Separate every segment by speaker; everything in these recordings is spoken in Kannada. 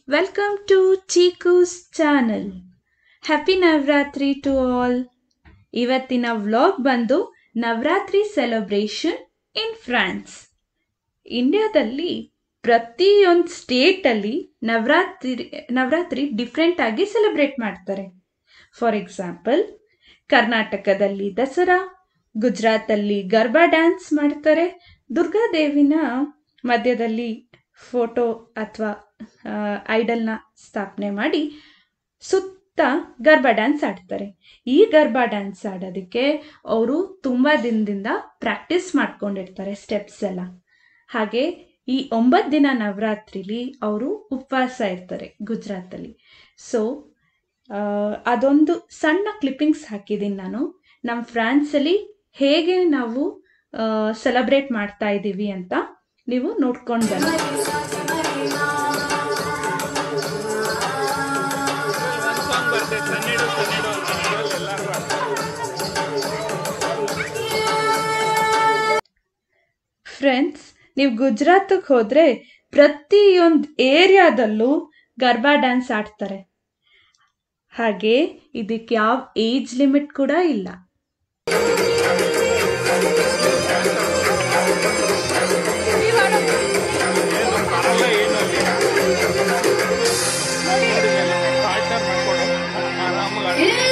Speaker 1: Welcome to Chiku's channel happy Navratri to all ಇವತ್ತಿನ ವ್ಲಾಗ್ ಬಂದು ನವರಾತ್ರಿ ಸೆಲೆಬ್ರೇಷನ್ ಇನ್ ಫ್ರಾನ್ಸ್ ಇಂಡಿಯಾದಲ್ಲಿ ಪ್ರತಿಯೊಂದು ಸ್ಟೇಟಲ್ಲಿ ನವರಾತ್ರಿ ನವರಾತ್ರಿ ಡಿಫ್ರೆಂಟ್ ಆಗಿ ಸೆಲೆಬ್ರೇಟ್ ಮಾಡ್ತಾರೆ ಫಾರ್ ಎಕ್ಸಾಂಪಲ್ ಕರ್ನಾಟಕದಲ್ಲಿ ದಸರಾ ಗುಜರಾತಲ್ಲಿ ಗರ್ಬಾ ಡ್ಯಾನ್ಸ್ ಮಾಡ್ತಾರೆ ದುರ್ಗಾದೇವಿನ ಮಧ್ಯದಲ್ಲಿ ಫೋಟೋ ಅಥವಾ ಐಡಲ್ನ ಸ್ಥಾಪನೆ ಮಾಡಿ ಸುತ್ತ ಗರ್ಬಾ ಡ್ಯಾನ್ಸ್ ಆಡ್ತಾರೆ ಈ ಗರ್ಬಾ ಡ್ಯಾನ್ಸ್ ಆಡೋದಕ್ಕೆ ಅವರು ತುಂಬ ದಿನದಿಂದ ಪ್ರಾಕ್ಟೀಸ್ ಮಾಡ್ಕೊಂಡಿರ್ತಾರೆ ಸ್ಟೆಪ್ಸ್ ಎಲ್ಲ ಹಾಗೆ ಈ ಒಂಬತ್ತು ದಿನ ನವರಾತ್ರಿಲಿ ಅವರು ಉಪವಾಸ ಇರ್ತಾರೆ ಗುಜರಾತಲ್ಲಿ ಸೊ ಅದೊಂದು ಸಣ್ಣ ಕ್ಲಿಪ್ಪಿಂಗ್ಸ್ ಹಾಕಿದ್ದೀನಿ ನಾನು ನಮ್ಮ ಫ್ರಾನ್ಸಲ್ಲಿ ಹೇಗೆ ನಾವು ಸೆಲೆಬ್ರೇಟ್ ಮಾಡ್ತಾ ಇದ್ದೀವಿ ಅಂತ ನೀವು ನೋಡ್ಕೊಂಡು ಬನ್ನಿ
Speaker 2: ಒಂದು ಸಾಂಗ್ ಬರ್ತೈತೆ ಸನ್ನಿಡು ಸನ್ನಿಡು ಅಂತ ಅದ್ರಲ್ಲಿ ಎಲ್ಲರೂ
Speaker 1: ಫ್ರೆಂಡ್ಸ್ ನೀವು ಗುಜರಾತಿಗೆ ಹೋದರೆ ಪ್ರತಿಯೊಂದು ಏರಿಯಾದಲ್ಲೂ ಗರ್ಬಾ ಡ್ಯಾನ್ಸ್ ಆಡ್ತಾರೆ ಹಾಗೆ ಇದಕ್ಕೆ ಯಾವ ಏಜ್ ಲಿಮಿಟ್ ಕೂಡ ಇಲ್ಲ
Speaker 2: ಏನು ಬರಲ್ಲ ಏನು ಅಲ್ಲಿ ಪಾರ್ಟ್ನರ್ ಮಾಡ್ಕೊಂಡು ಆರಾಮಾಗಿ ಆಡಿ.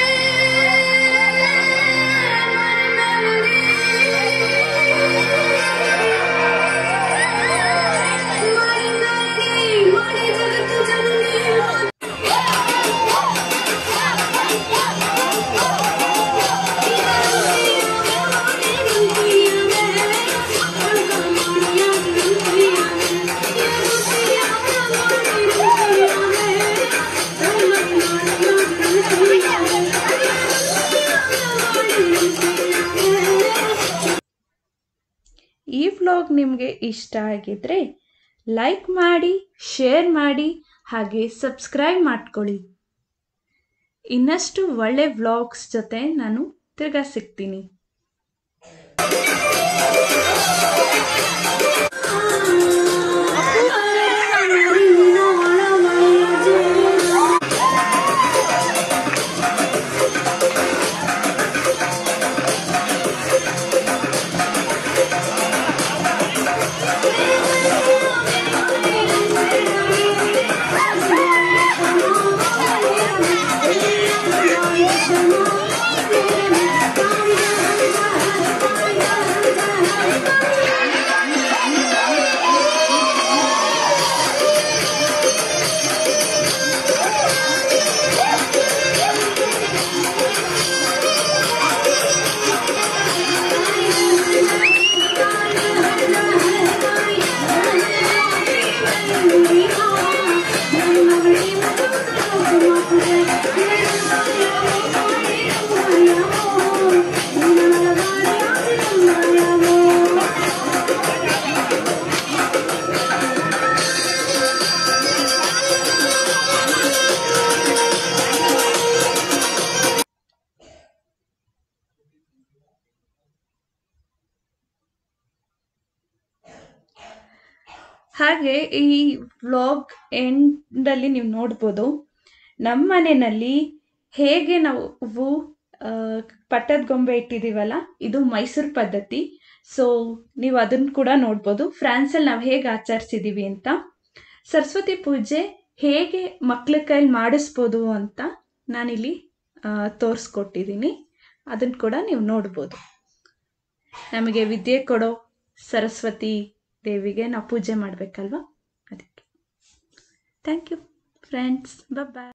Speaker 1: ಈ ವ್ಲಾಗ್ ನಿಮಗೆ ಇಷ್ಟ ಆಗಿದ್ರೆ ಲೈಕ್ ಮಾಡಿ ಶೇರ್ ಮಾಡಿ ಹಾಗೆ ಸಬ್ಸ್ಕ್ರೈಬ್ ಮಾಡ್ಕೊಳ್ಳಿ ಇನ್ನಷ್ಟು ಒಳ್ಳೆ ವ್ಲಾಗ್ಸ್ ಜೊತೆ ನಾನು ತಿರ್ಗಾ ಸಿಗ್ತೀನಿ ಹಾಗೆ ಈ ವ್ಲಾಗ್ ಎಂಡಲ್ಲಿ ನೀವು ನೋಡ್ಬೋದು ನಮ್ಮ ಮನೆಯಲ್ಲಿ ಹೇಗೆ ನಾವು ಆ, ಪಟ್ಟದ ಗೊಂಬೆ ಇಟ್ಟಿದ್ದೀವಲ್ಲ ಇದು ಮೈಸೂರು ಪದ್ಧತಿ ಸೊ ನೀವು ಅದನ್ನು ಕೂಡ ನೋಡ್ಬೋದು ಫ್ರಾನ್ಸಲ್ಲಿ ನಾವು ಹೇಗೆ ಆಚರಿಸಿದ್ದೀವಿ ಅಂತ ಸರಸ್ವತಿ ಪೂಜೆ ಹೇಗೆ ಮಕ್ಳ ಕೈಲಿ ಮಾಡಿಸ್ಬೋದು ಅಂತ ನಾನಿಲ್ಲಿ ತೋರಿಸ್ಕೊಟ್ಟಿದ್ದೀನಿ ಅದನ್ನು ಕೂಡ ನೀವು ನೋಡ್ಬೋದು ನಮಗೆ ವಿದ್ಯೆ ಕೊಡೋ ಸರಸ್ವತಿ ದೇವಿಗೆ ನಾವು ಪೂಜೆ ಮಾಡಬೇಕಲ್ವಾ ಅದಕ್ಕೆ ಥ್ಯಾಂಕ್ ಯು ಫ್ರೆಂಡ್ಸ್ ಬಾಯ್